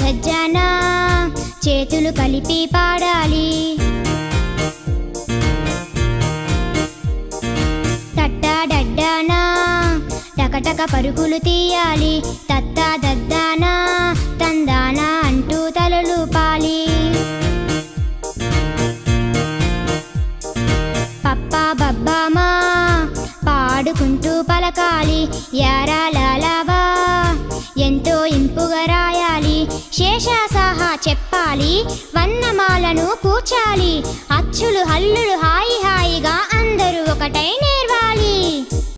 ఝజ్జన చేతులు కలిపి పాడాలి తట్టాడడ్డానా టకటక పరుగులు తీయాలి తత్తా దద్దానా తందానా అంటూ తలలు పాలి పప్పా బబ్బామా పాడుకుంటూ పలకాలి యారాలాలావా ఎంతో ఇంపుగా రాయాలి శేషాసాహా చెప్పాలి వన్నమాలను కూర్చాలి అచ్చులు హల్లులు హాయి హాయిగా అందరూ ఒకటై నేర్వాలి